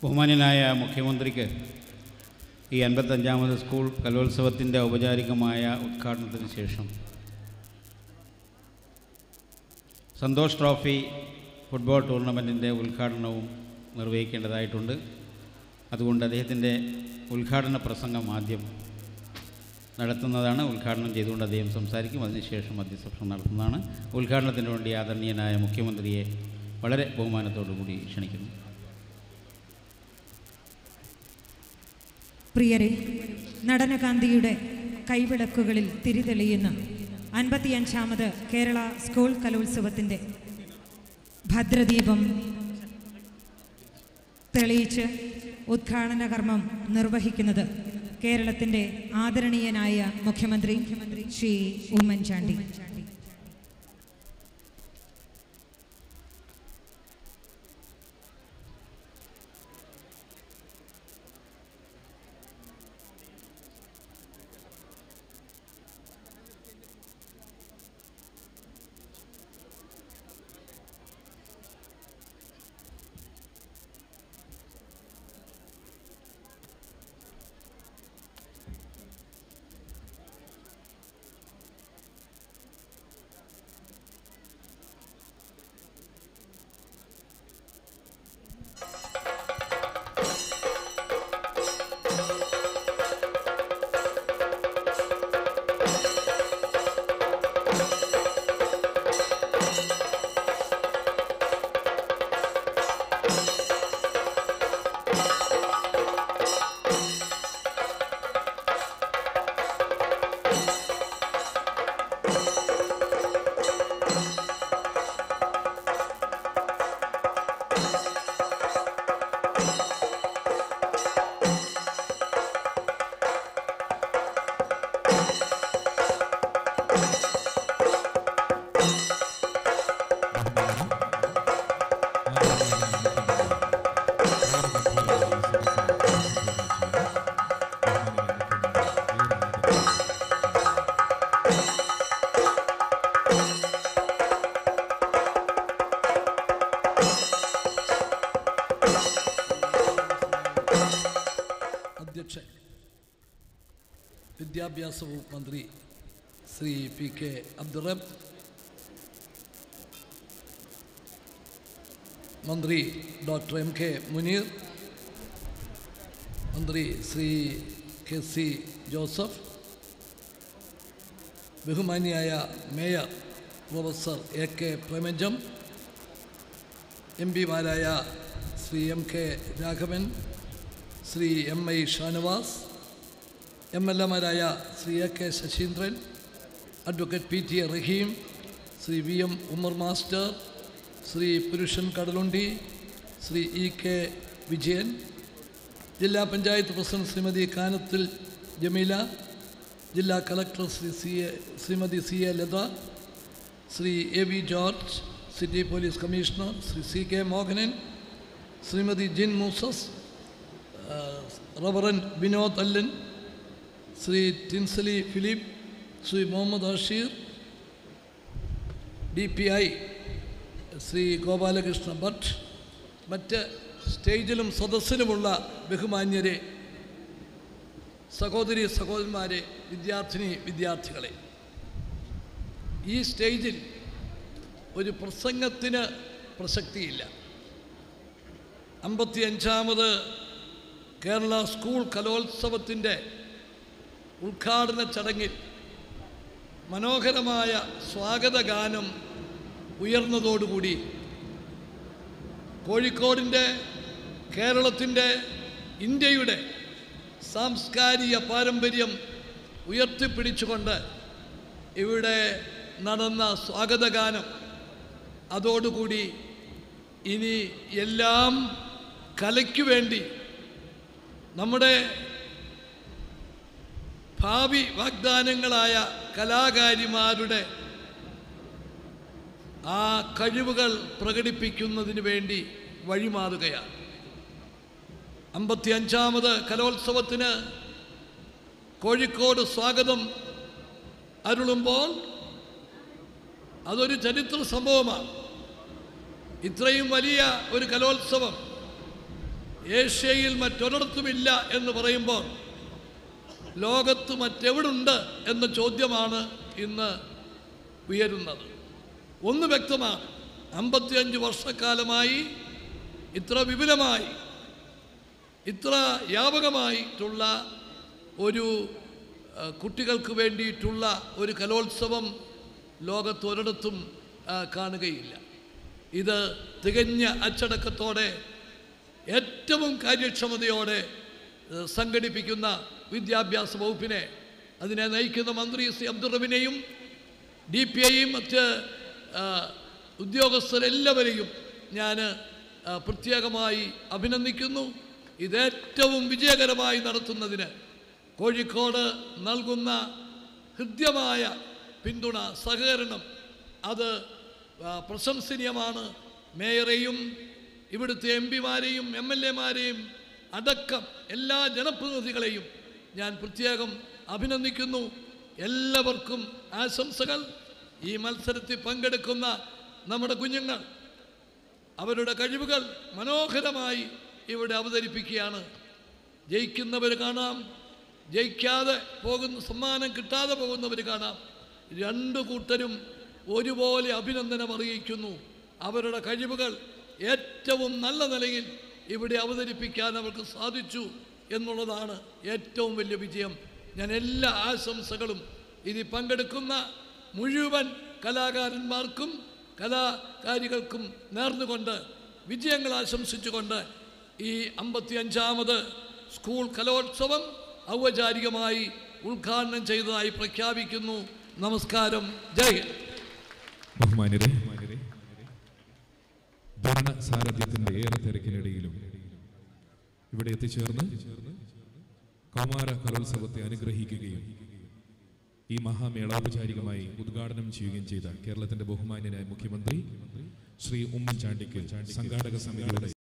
ബഹുമാന്യനായ മുഖ്യമന്ത്രിക്ക് ഈ അൻപത്തഞ്ചാമത് സ്കൂൾ കലോത്സവത്തിൻ്റെ ഔപചാരികമായ ഉദ്ഘാടനത്തിന് ശേഷം സന്തോഷ് ട്രോഫി ഫുട്ബോൾ ടൂർണമെൻറ്റിൻ്റെ ഉദ്ഘാടനവും നിർവഹിക്കേണ്ടതായിട്ടുണ്ട് അതുകൊണ്ട് അദ്ദേഹത്തിൻ്റെ ഉദ്ഘാടന പ്രസംഗം ആദ്യം നടത്തുന്നതാണ് ഉദ്ഘാടനം ചെയ്തുകൊണ്ട് അദ്ദേഹം സംസാരിക്കും അതിനുശേഷം മധ്യസ്ഥം നടത്തുന്നതാണ് ഉദ്ഘാടനത്തിന് വേണ്ടി ആദരണീയനായ മുഖ്യമന്ത്രിയെ വളരെ ബഹുമാനത്തോടു കൂടി ക്ഷണിക്കുന്നു പ്രിയരെ നടനകാന്തിയുടെ കൈവിളക്കുകളിൽ തിരിതെളിയുന്ന അൻപത്തിയഞ്ചാമത് കേരള സ്കൂൾ കലോത്സവത്തിൻ്റെ ഭദ്രദീപം തെളിയിച്ച് ഉദ്ഘാടന കർമ്മം നിർവഹിക്കുന്നത് കേരളത്തിൻ്റെ ആദരണീയനായ മുഖ്യമന്ത്രി ശ്രീ ഉമ്മൻചാണ്ടി അധ്യക്ഷൻ വിദ്യാഭ്യാസ വകുപ്പ് മന്ത്രി ശ്രീ പി കെ അബ്ദുറബ് മന്ത്രി ഡോക്ടർ എം കെ മുനീർ മന്ത്രി ശ്രീ കെ സി ജോസഫ് ബഹുമാനിയായ mayor professor A K Premajam M പിമാരായ Shri M K Raghavan Shri M I Shanavas M L എമാരായ Shri A K Saseendran advocate P T A Rahim Shri V M Umar master Shri Purushan Kadalundi Shri E K Vijayan ജില്ലാ പഞ്ചായത്ത് പ്രസിഡന്റ് ശ്രീമതി കാനത്തിൽ ജമീല ജില്ലാ collector Shri C A Shrimati C A Latha Shri A V George city police commissioner Shri C K Mohanan Shrimati Jin Moses reverend Vinod Allen Shri Tinsley Philip Shri Muhammad Asheer D P I Shri Gopalakrishna Bhat മറ്റ് സ്റ്റേജിലും സദസ്സിലുമുള്ള ബഹുമാന്യരെ സഹോദരി സഹോദരന്മാരെ വിദ്യാർത്ഥിനി വിദ്യാർത്ഥികളെ ഈ സ്റ്റേജിൽ ഒരു പ്രസംഗത്തിന് പ്രസക്തിയില്ല അമ്പത്തിയഞ്ചാമത് കേരള സ്കൂൾ കലോത്സവത്തിൻ്റെ ഉദ്ഘാടന ചടങ്ങിൽ മനോഹരമായ സ്വാഗതഗാനം ഉയർന്നതോടുകൂടി കോഴിക്കോടിൻ്റെ കേരളത്തിൻ്റെ ഇന്ത്യയുടെ സാംസ്കാരിക പാരമ്പര്യം ഉയർത്തിപ്പിടിച്ചുകൊണ്ട് ഇവിടെ നടന്ന സ്വാഗതഗാനം അതോടുകൂടി ഇനി എല്ലാം കലയ്ക്കു വേണ്ടി നമ്മുടെ ഭാവി വാഗ്ദാനങ്ങളായ കലാകാരിമാരുടെ ആ കഴിവുകൾ പ്രകടിപ്പിക്കുന്നതിന് വേണ്ടി വഴിമാറുകയാണ് അമ്പത്തിയഞ്ചാമത് കലോത്സവത്തിന് കോഴിക്കോട് സ്വാഗതം അരുളുമ്പോൾ അതൊരു ചരിത്ര സംഭവമാണ് ഇത്രയും വലിയ ഒരു കലോത്സവം ഏഷ്യയിൽ മറ്റൊരിടത്തുമില്ല എന്ന് പറയുമ്പോൾ ലോകത്ത് മറ്റെവിടുണ്ട് എന്ന ചോദ്യമാണ് ഇന്ന് ഉയരുന്നത് ഒന്ന് വ്യക്തമാണ് അമ്പത്തിയഞ്ച് വർഷക്കാലമായി ഇത്ര വിപുലമായി ഇത്ര വ്യാപകമായിട്ടുള്ള ഒരു ആ, കുട്ടികൾക്ക് വേണ്ടിയിട്ടുള്ള ഒരു കലോത്സവം ലോകത്ത് ഒരിടത്തും ആ, കാണുകയില്ല ഇത് തികഞ്ഞ അച്ചടക്കത്തോടെ ഏറ്റവും കാര്യക്ഷമതയോടെ ഏ, സംഘടിപ്പിക്കുന്ന വിദ്യാഭ്യാസ വകുപ്പിനെ അതിനെ നയിക്കുന്ന മന്ത്രി സി അബ്ദുറബിനെയും ഡി പി ഐയും മറ്റ് ആ, ഉദ്യോഗസ്ഥരെല്ലാവരെയും ഞാൻ പ്രത്യേകമായി അഭിനന്ദിക്കുന്നു ഇതേറ്റവും വിജയകരമായി നടത്തുന്നതിന് കോഴിക്കോട് നൽകുന്ന ഹൃദ്യമായ പിന്തുണ സഹകരണം അത് ആ, പ്രശംസനീയമാണ് മേയറെയും ഇവിടുത്തെ എം പിമാരെയും എം എൽ എമാരെയും അടക്കം എല്ലാ ജനപ്രതിനിധികളെയും ഞാൻ പ്രത്യേകം അഭിനന്ദിക്കുന്നു എല്ലാവർക്കും ആശംസകൾ ഈ മത്സരത്തിൽ പങ്കെടുക്കുന്ന നമ്മുടെ കുഞ്ഞുങ്ങൾ അവരുടെ കഴിവുകൾ മനോഹരമായി ഇവിടെ അവതരിപ്പിക്കുകയാണ് ജയിക്കുന്നവർ കാണാം ജയിക്കാതെ പോകുന്ന സമ്മാനം കിട്ടാതെ പോകുന്നവർ കാണാം രണ്ടു കൂട്ടരും ഒരുപോലെ അഭിനന്ദനം അറിയിക്കുന്നു അവരുടെ കഴിവുകൾ ഏറ്റവും നല്ല നിലയിൽ ഇവിടെ അവതരിപ്പിക്കാൻ അവർക്ക് സാധിച്ചു എന്നുള്ളതാണ് ഏറ്റവും വലിയ വിജയം ഞാൻ എല്ലാ ആശംസകളും ഇതിൽ പങ്കെടുക്കുന്ന മുഴുവൻ കലാകാരന്മാർക്കും കലാകാരികൾക്കും നേർന്നുകൊണ്ട് വിജയങ്ങൾ ആശംസിച്ചുകൊണ്ട് ഈ അമ്പത്തിയഞ്ചാമത് സ്കൂൾ കലോത്സവം ഔപചാരികമായി ഉദ്ഘാടനം ചെയ്തതായി പ്രഖ്യാപിക്കുന്നു നമസ്കാരം ജയ് ഹിന്ദ് ബഹുമാന്യരെ ഭരണ സാരഥ്യത്തിന്റെ ഏറെ തിരക്കിനിടയിലും ഇവിടെ എത്തിച്ചേർന്ന് കൗമാര കലോത്സവത്തെ അനുഗ്രഹിക്കുകയും ഈ മഹാമേള ഔപചാരികമായി ഉദ്ഘാടനം ചെയ്യുകയും ചെയ്ത കേരളത്തിന്റെ ബഹുമാന്യനായ മുഖ്യമന്ത്രി ശ്രീ ഉമ്മൻചാണ്ടിക്ക് സംഘാടക സമിതിയുടെ